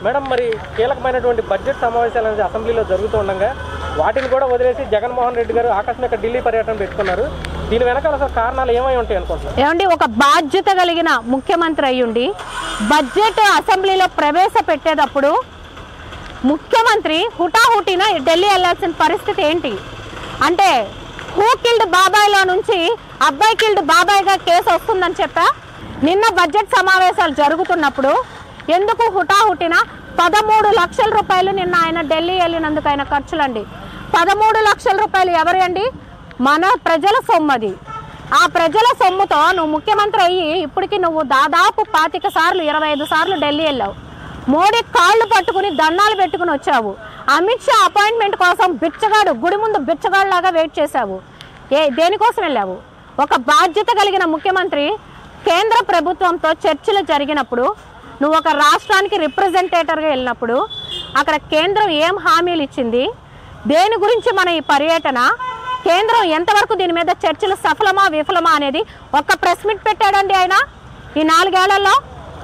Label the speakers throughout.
Speaker 1: madam మరి కీలకమైనటువంటి budget సమావేశాలు అనేది అసెంబ్లీలో జరుగుతూ ఉండగా వాటిని కూడా వదిలేసి జగన్మోహన్ రెడ్డి గారు ఆకస్మిక ఢిల్లీ పర్యటన పెట్టుకున్నారు దీని వెనకాల అసలు కారణాలు ఏమై ఉంటాయి అనుకుంటున్నారు
Speaker 2: ఏమండి ఒక బాధ్యత కలిగిన ముఖ్యమంత్రి అయ్యుండి బడ్జెట్ అసెంబ్లీలో ప్రవేశపెట్టేటప్పుడు ముఖ్యమంత్రి హుటాహుటిన ఢిల్లీ వెళ్ళాల్సిన పరిస్థితి ఏంటి అంటే హూ కిల్డ్ బాబాయ్లో నుంచి అబ్బాయి కిల్డ్ బాబాయ్గా కేసు వస్తుందని చెప్పా నిన్న బడ్జెట్ సమావేశాలు జరుగుతున్నప్పుడు ఎందుకు హుటాహుటిన పదమూడు లక్షల రూపాయలు నిన్న ఆయన ఢిల్లీ వెళ్ళినందుకు ఆయన ఖర్చులండి పదమూడు లక్షల రూపాయలు ఎవరి అండి మన ప్రజల సొమ్మది ఆ ప్రజల సొమ్ముతో నువ్వు ముఖ్యమంత్రి అయ్యి ఇప్పటికి నువ్వు దాదాపు పాతిక సార్లు ఇరవై ఐదు సార్లు ఢిల్లీ వెళ్ళావు మోడీ కాళ్ళు పట్టుకుని దండాలు పెట్టుకుని వచ్చావు అమిత్ షా అపాయింట్మెంట్ కోసం బిచ్చగాడు గుడి ముందు బిచ్చగాడులాగా వెయిట్ చేశావు ఏ దేనికోసం వెళ్ళావు ఒక బాధ్యత కలిగిన ముఖ్యమంత్రి కేంద్ర ప్రభుత్వంతో చర్చలు జరిగినప్పుడు నువ్వు ఒక రాష్ట్రానికి రిప్రజెంటేటర్గా వెళ్ళినప్పుడు అక్కడ కేంద్రం ఏం హామీలు ఇచ్చింది దేని గురించి మన ఈ పర్యటన కేంద్రం ఎంతవరకు దీని మీద చర్చలు సఫలమా విఫలమా అనేది ఒక్క ప్రెస్ మీట్ పెట్టాడండి ఆయన ఈ నాలుగేళ్లలో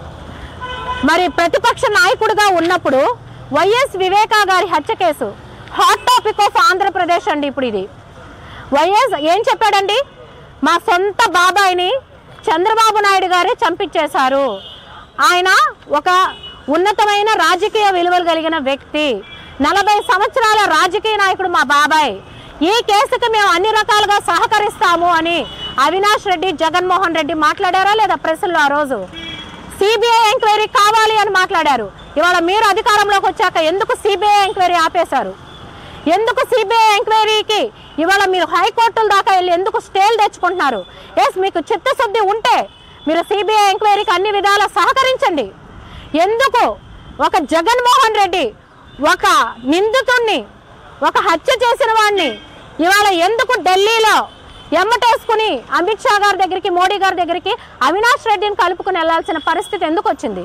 Speaker 2: మరి ప్రతిపక్ష నాయకుడిగా ఉన్నప్పుడు వైఎస్ వివేకా గారి హత్య కేసు హాట్ టాపిక్ ఆఫ్ ఆంధ్రప్రదేశ్ అండి ఇప్పుడు ఇది వైఎస్ ఏం చెప్పాడండి మా సొంత బాబాయిని చంద్రబాబు నాయుడు గారే చంపించేశారు ఆయన ఒక ఉన్నతమైన రాజకీయ విలువలు కలిగిన వ్యక్తి నలభై సంవత్సరాల రాజకీయ నాయకుడు మా బాబాయ్ ఈ కేసుకి మేము అన్ని రకాలుగా సహకరిస్తాము అని అవినాష్ రెడ్డి జగన్మోహన్ రెడ్డి మాట్లాడారా లేదా ప్రెస్లో ఆ రోజు సిబిఐ ఎంక్వైరీ కావాలి అని మాట్లాడారు ఇవాళ మీరు అధికారంలోకి వచ్చాక ఎందుకు సిబిఐ ఎంక్వైరీ ఆపేశారు ఎందుకు సిబిఐ ఎంక్వైరీకి ఇవాళ మీరు హైకోర్టుల దాకా వెళ్ళి ఎందుకు స్టేలు తెచ్చుకుంటున్నారు ఎస్ మీకు చిత్తశుద్ధి ఉంటే మీరు సిబిఐ ఎంక్వైరీకి అన్ని విధాలా సహకరించండి ఎందుకు ఒక జగన్మోహన్ రెడ్డి ఒక నిందితుణ్ణి ఒక హత్య చేసిన వాడిని ఇవాళ ఎందుకు ఢిల్లీలో ఎమ్మటేసుకుని అమిత్ షా గారి దగ్గరికి మోడీ గారి దగ్గరికి అవినాష్ రెడ్డిని కలుపుకుని వెళ్లాల్సిన పరిస్థితి ఎందుకు వచ్చింది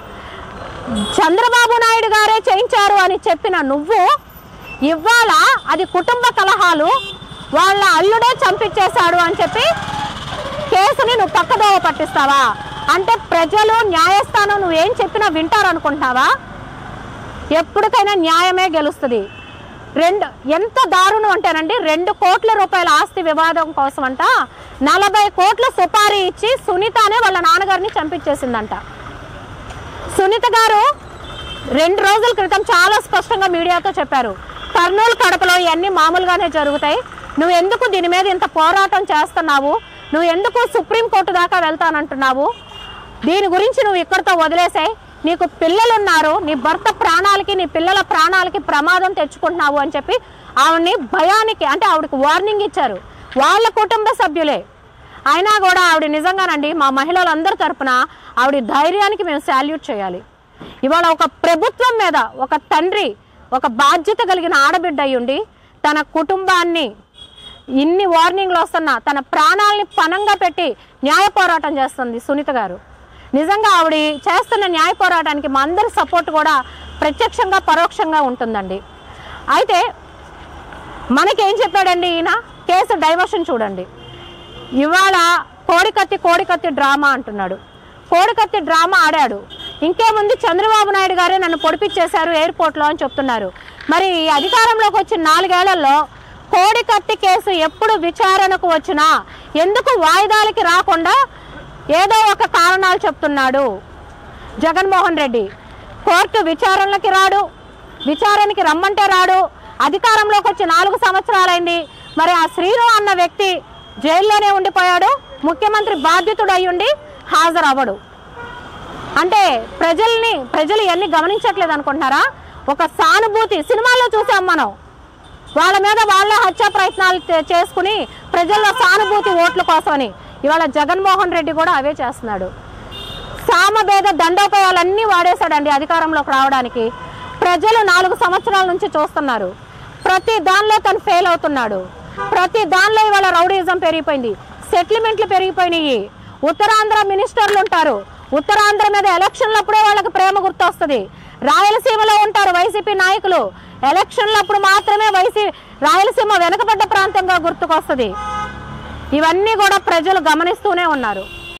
Speaker 2: చంద్రబాబు నాయుడు గారే చేయించారు అని చెప్పిన నువ్వు ఇవాళ అది కుటుంబ కలహాలు వాళ్ళ అల్లుడే చంపించేశాడు అని చెప్పి కేసుని నువ్వు పక్కదోవ పట్టిస్తావా అంటే ప్రజలు న్యాయస్థానం నువ్వేం చెప్పినా వింటారు అనుకుంటున్నావా ఎప్పటికైనా న్యాయమే గెలుస్తుంది రెండు ఎంత దారుణం అంటేనండి రెండు కోట్ల రూపాయల ఆస్తి వివాదం కోసం అంట నలభై కోట్ల సుపారీ ఇచ్చి సునీత అనే వాళ్ళ నాన్నగారిని చంపించేసిందంట సునీత గారు రెండు రోజుల క్రితం చాలా స్పష్టంగా మీడియాతో చెప్పారు కర్నూలు కడపలో ఇవన్నీ మామూలుగానే జరుగుతాయి నువ్వు ఎందుకు దీని మీద ఇంత పోరాటం చేస్తున్నావు నువ్వు ఎందుకు సుప్రీంకోర్టు దాకా వెళ్తానంటున్నావు దీని గురించి నువ్వు ఇక్కడితో వదిలేసాయి నీకు పిల్లలు ఉన్నారు నీ భర్త ప్రాణాలకి నీ పిల్లల ప్రాణాలకి ప్రమాదం తెచ్చుకుంటున్నావు అని చెప్పి ఆవిడని భయానికి అంటే ఆవిడకి వార్నింగ్ ఇచ్చారు వాళ్ళ కుటుంబ సభ్యులే అయినా కూడా ఆవిడ నిజంగానండి మా మహిళలందరి తరపున ఆవిడ ధైర్యానికి మేము శాల్యూట్ చేయాలి ఇవాళ ఒక ప్రభుత్వం మీద ఒక తండ్రి ఒక బాధ్యత కలిగిన ఆడబిడ్డ అయ్యుండి తన కుటుంబాన్ని ఇన్ని వార్నింగ్లు వస్తున్నా తన ప్రాణాలని పనంగా పెట్టి న్యాయ పోరాటం చేస్తుంది సునీత గారు నిజంగా ఆవిడ చేస్తున్న న్యాయ పోరాటానికి మా అందరి సపోర్ట్ కూడా ప్రత్యక్షంగా పరోక్షంగా ఉంటుందండి అయితే మనకేం చెప్పాడండి ఈయన కేసు డైవర్షన్ చూడండి ఇవాళ కోడికత్తి కోడికత్తి డ్రామా అంటున్నాడు కోడికత్తి డ్రామా ఆడాడు ఇంకేముంది చంద్రబాబు నాయుడు గారే నన్ను పొడిపించేశారు ఎయిర్పోర్ట్లో అని చెప్తున్నారు మరి ఈ అధికారంలోకి వచ్చిన నాలుగేళ్లలో కోడికత్తి కేసు ఎప్పుడు విచారణకు వచ్చినా ఎందుకు వాయిదాలకి రాకుండా ఏదో ఒక కారణాలు చెప్తున్నాడు జగన్మోహన్ రెడ్డి కోర్టు విచారణలకి రాడు విచారణకి రమ్మంటే రాడు అధికారంలోకి వచ్చి నాలుగు సంవత్సరాలైంది మరి ఆ శ్రీను అన్న వ్యక్తి జైల్లోనే ఉండిపోయాడు ముఖ్యమంత్రి బాధ్యతుడు అయ్యుండి హాజరవ్వడు అంటే ప్రజల్ని ప్రజలు ఇవన్నీ గమనించట్లేదు అనుకుంటున్నారా ఒక సానుభూతి సినిమాల్లో చూసాం మనం వాళ్ళ మీద వాళ్ళే హత్యా ప్రయత్నాలు చే- చేసుకుని ప్రజల్లో సానుభూతి ఓట్ల కోసమని ఇవాళ జగన్మోహన్ రెడ్డి కూడా అవే చేస్తున్నాడు సామభేద దండోపాయాలన్నీ వాడేశాడండి అధికారంలోకి రావడానికి ప్రజలు నాలుగు సంవత్సరాల నుంచి చూస్తున్నారు ప్రతి దానిలో తను ఫెయిల్ అవుతున్నాడు ప్రతి దానిలో ఇవాళ రౌడీజం పెరిగిపోయింది సెటిల్మెంట్లు పెరిగిపోయినాయి ఉత్తరాంధ్ర మినిస్టర్లు ఉంటారు ఉత్తరాంధ్ర మీద ఎలక్షన్లప్పుడే వాళ్ళకి ప్రేమ గుర్తొస్తుంది రాయలసీమలో ఉంటారు వైసీపీ నాయకులు ఎలక్షన్లప్పుడు మాత్రమే వైసీ రాయలసీమ వెనకబడ్డ ప్రాంతంగా గుర్తుకొస్తుంది ఇవన్నీ కూడా ప్రజలు గమనిస్తూనే ఉన్నారు